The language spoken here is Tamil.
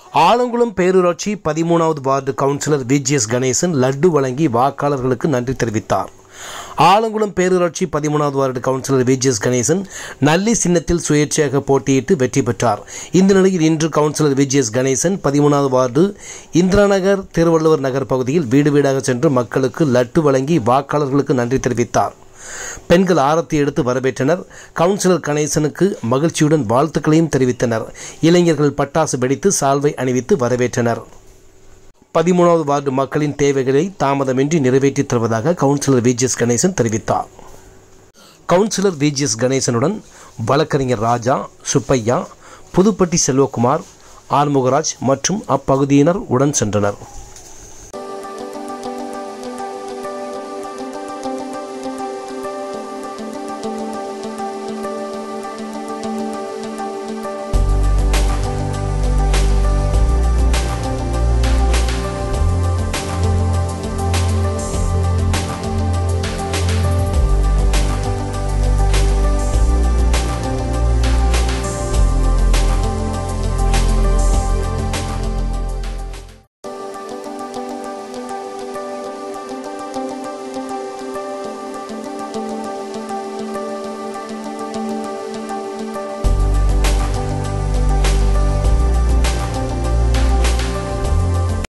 ஆலங்குளம் பேரூராட்சி பதிமூணாவது ward councillor VGS Ganesan laddu வழங்கி வாக்காளர்களுக்கு நன்றி தெரிவித்தார் ஆலங்குளம் பேரூராட்சி பதிமூணாவது வார்டு கவுன்சிலர் விஜிஎஸ் கணேசன் நல்லி சின்னத்தில் சுயேட்சையாக போட்டியிட்டு வெற்றி பெற்றார் இந்த நிலையில் இன்று கவுன்சிலர் விஜிஎஸ் கணேசன் பதிமூணாவது வார்டு இந்திராநகர் திருவள்ளுவர் நகர் பகுதியில் வீடு வீடாக சென்று மக்களுக்கு லட்டு வழங்கி வாக்காளர்களுக்கு நன்றி தெரிவித்தார் பெண்கள் ஆரத்தி எடுத்து வரவேற்றனர் கவுன்சிலர் கணேசனுக்கு மகிழ்ச்சியுடன் வாழ்த்துக்களையும் தெரிவித்தனர் இளைஞர்கள் பட்டாசு வெடித்து சால்வை அணிவித்து வரவேற்றனர் பதிமூணாவது வார்டு மக்களின் தேவைகளை தாமதமின்றி நிறைவேற்றித் தருவதாக கவுன்சிலர் விஜிஎஸ் கணேசன் தெரிவித்தார் கவுன்சிலர் விஜிஎஸ் கணேசனுடன் வழக்கறிஞர் ராஜா சுப்பையா புதுப்பட்டி செல்வகுமார் ஆறுமுகராஜ் மற்றும் அப்பகுதியினர் உடன் சென்றனர்